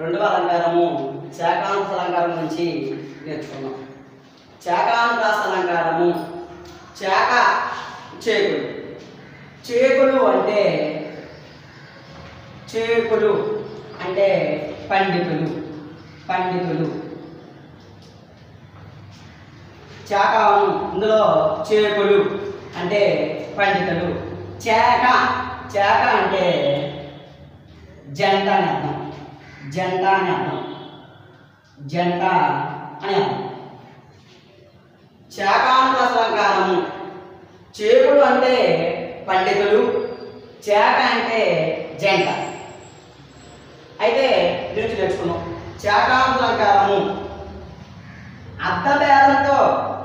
రెండవ అలంకారము శాకాంత అలంకారం నుంచి నేర్చుకున్నాం శాకాంతాస అలంకారము శాఖ చేకులు చేకులు అంటే చేకులు అంటే పండితులు పండితులు శాఖము ఇందులో చేకులు అంటే పండితులు చేక చేక అంటే జంట అని అర్థం జంట అని అర్థం జంట అని అర్థం శాకాంత అలంకారము చేకుడు అంటే పండితులు చేక అంటే జంట అయితే దీనికి నేర్చుకున్నాం శాకాంత అలంకారము అర్థభేదంతో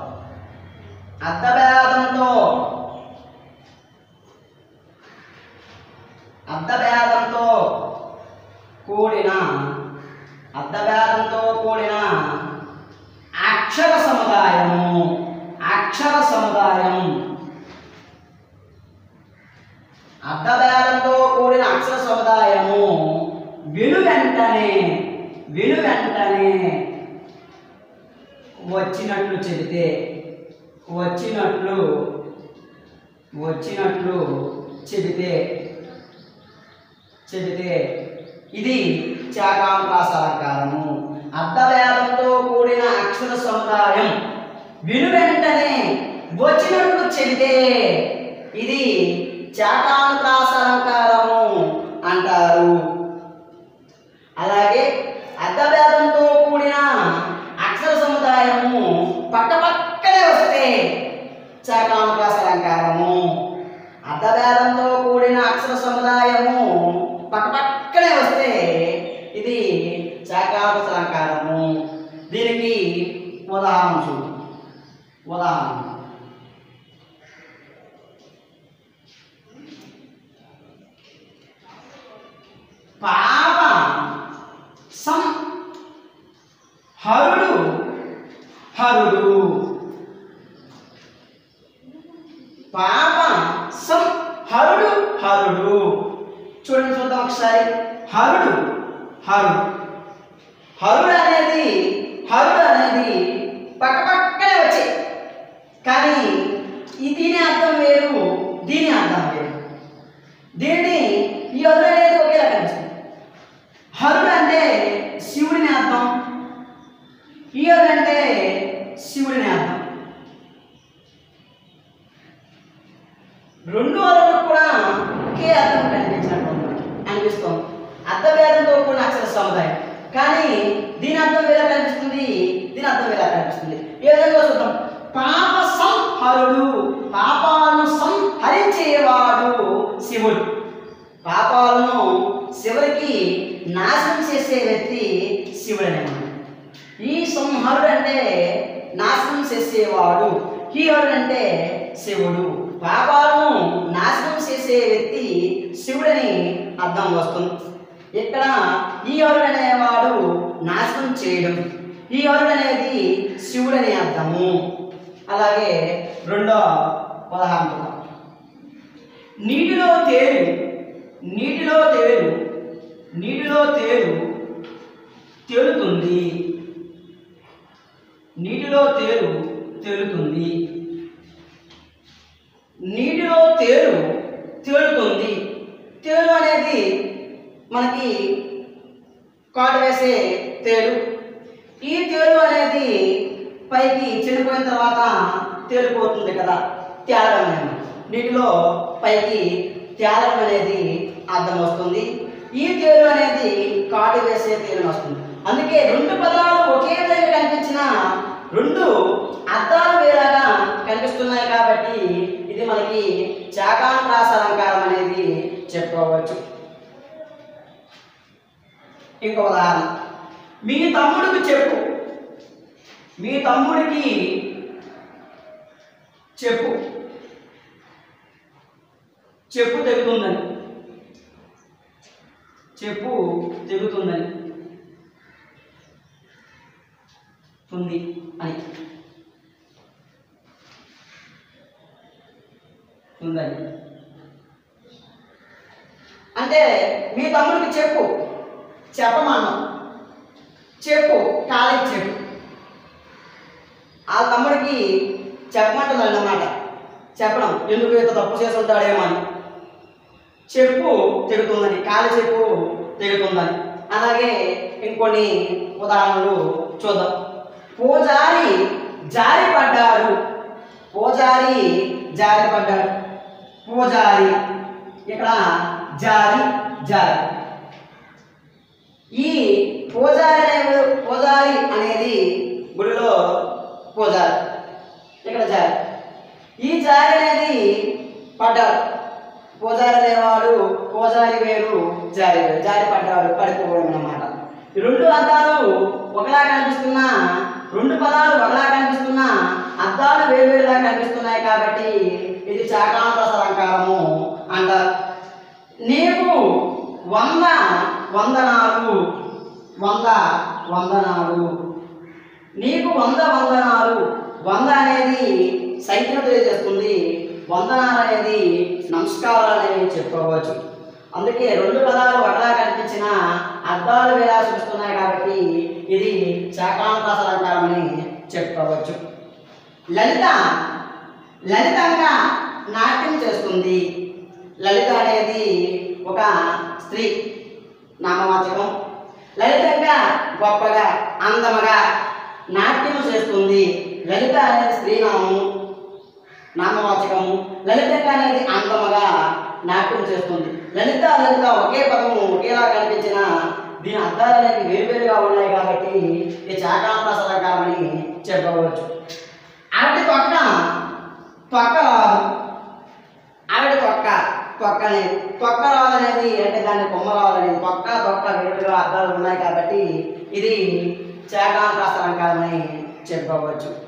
అర్థభేదంతో అర్థభేదంతో కూడిన అర్థభేదంతో కూడిన అక్షర సముదాయము అక్షర సముదాయం అర్థభేదంతో కూడిన అక్షర సముదాయము విను వెంటనే విను వెంటనే వచ్చినట్లు చెబితే వచ్చినట్లు వచ్చినట్లు చెబితే చెబితే ఇది చాకాంకాస అలంకారము అర్థభేదంతో కూడిన అక్షర సముదాయం విను వెంటనే వచ్చినట్లు చెబితే ఇది చాకాంకాస అలంకారము అంటారు అలాగే అర్థభేదంతో కూడిన అక్షర సముదాయము పక్క పక్కనే వస్తే చాకాంకాస అలంకారము అర్థభేదంతో కూడిన అక్షర సముదాయము పక్క పక్కనే వస్తే ఇది చాకాంకాస అలంకారము దీనికి ఉదాహరణ చూడు ఉదాహరణ పాప సం హరుడు హరుడు పాప సం హరుడు హరుడు చూడండి చూద్దాం ఒకసారి హరుడు హరుడు హరుడు అనేది హరుడు అనేది పక్క పక్కనే వచ్చాయి కానీ ఈ దీని అర్థం వేరు దీని అర్థం వేరు దీన్ని ఈ హరుడు అనేది ఒకేలా కనిపిస్తుంది హరుడు అంటే శివుడిని అర్థం ఈ హరుడు అంటే శివుడిని అర్థం రెండు అర్థాలకు కూడా ఒకే అర్థం కనిపించినట్టు ఉంది మనకి. అనిపిస్తుంది అర్థభేదంతో కూడిన అక్షర సముదాయం కానీ దీని అర్థం వేలా కనిపిస్తుంది దీని అర్థం వేలా కనిపిస్తుంది ఏ విధంగా చూద్దాం పాప సంహరుడు పాపాలను సంహరించేవాడు శివుడు పాపాలను శివుడికి నాశనం చేసే వ్యక్తి శివుడు అనేమాట ఈ సంహరుడు అంటే నాశనం చేసేవాడు ఈ హరుడు అంటే శివుడు పాపాలను నాశనం చేసే వ్యక్తి శివుడని అర్థం వస్తుంది ఇక్కడ ఈ హరుడు అనేవాడు నాశనం చేయడం ఈ హరుడు అనేది శివుడని అర్థము అలాగే రెండో ఉదాహరణ చూద్దాం. నీటిలో తేలు నీటిలో తేలు నీటిలో తేలు తేలుతుంది నీటిలో తేలు తేలుతుంది నీటిలో తేలు తేలుతుంది తేలు అనేది మనకి కాటు వేసే తేలు ఈ తేలు అనేది పైకి చనిపోయిన తర్వాత తేలిపోతుంది కదా తేలడం అనేది నీటిలో పైకి తేలడం అనేది అర్థం వస్తుంది ఈ తేలు అనేది కాటు వేసే తేలు వస్తుంది అందుకే రెండు పదాలు ఒకే విధంగా కనిపించిన రెండు అర్థాలు వేరేగా కనిపిస్తున్నాయి కాబట్టి ఇది మనకి చాకాంక్రాస అలంకారం అనేది చెప్పుకోవచ్చు ఇంకో ఉదాహరణ మీ తమ్ముడికి చెప్పు మీ తమ్ముడికి చెప్పు చెప్పు తెగుతుందని చెప్పు తెగుతుందని ఉంది అని ఉందని అంటే మీ తమ్ముడికి చెప్పు చెప్పమన్నాం చెప్పు కాలికి చెప్పు ఆ తమ్ముడికి చెప్పమంటుంది అన్నమాట చెప్పడం ఎందుకు ఇంత తప్పు చేసి ఉంటాడేమో అని చెప్పు తెగుతుందని కాలి చెప్పు తెగుతుందని అలాగే ఇంకొన్ని ఉదాహరణలు చూద్దాం పూజారి జారి పడ్డాడు పూజారి జారి పడ్డాడు పూజారి ఇక్కడ జారి జారి ఈ పూజారి అనే పూజారి అనేది గుడిలో పూజారి ఇక్కడ జారి ఈ జారి అనేది పడ్డాడు పూజారి అనేవాడు పూజారి వేరు జారి వేరు జారి పడ్డాడు పడిపోవడం అన్నమాట ఈ రెండు అర్థాలు ఒకలా కనిపిస్తున్నా రెండు పదాలు ఒకలా కనిపిస్తున్నా అర్థాలు వేరువేరులా కనిపిస్తున్నాయి కాబట్టి ఇది చాకాంత అలంకారము అంటారు నీకు వంద వందనాలు వంద వందనాలు నీకు వంద వందనాలు వంద అనేది సంఖ్యను తెలియజేస్తుంది వందనాలు అనేది నమస్కారాలు అనేవి చెప్పుకోవచ్చు అందుకే రెండు పదాలు ఒకలా కనిపించిన అర్థాలు వేలా చూస్తున్నాయి కాబట్టి ఇది శాకాంతాస అలంకారం అని చెప్పుకోవచ్చు లలిత లలితంగా నాట్యం చేస్తుంది లలిత అనేది ఒక స్త్రీ నామవాచకం లలితంగా గొప్పగా అందముగా నాట్యం చేస్తుంది లలిత అనేది స్త్రీనామము నామవాచకము లలితంగా అనేది అందముగా నాట్యం చేస్తుంది లలిత లలిత ఒకే పదము ఒకేలా కనిపించిన దీని అర్థాలు అనేవి వేరువేరుగా ఉన్నాయి కాబట్టి ఇది చాకాంత అలంకారం అని చెప్పవచ్చు ఆవిడ తొక్క తొక్క రాదు ఆవిడ తొక్క తొక్క అనేది తొక్క రావాలనేది అంటే దాన్ని కొమ్మ రావాలనేది తొక్క తొక్క వేరువేరుగా అర్థాలు ఉన్నాయి కాబట్టి ఇది చాకాంత అలంకారం అని చెప్పవచ్చు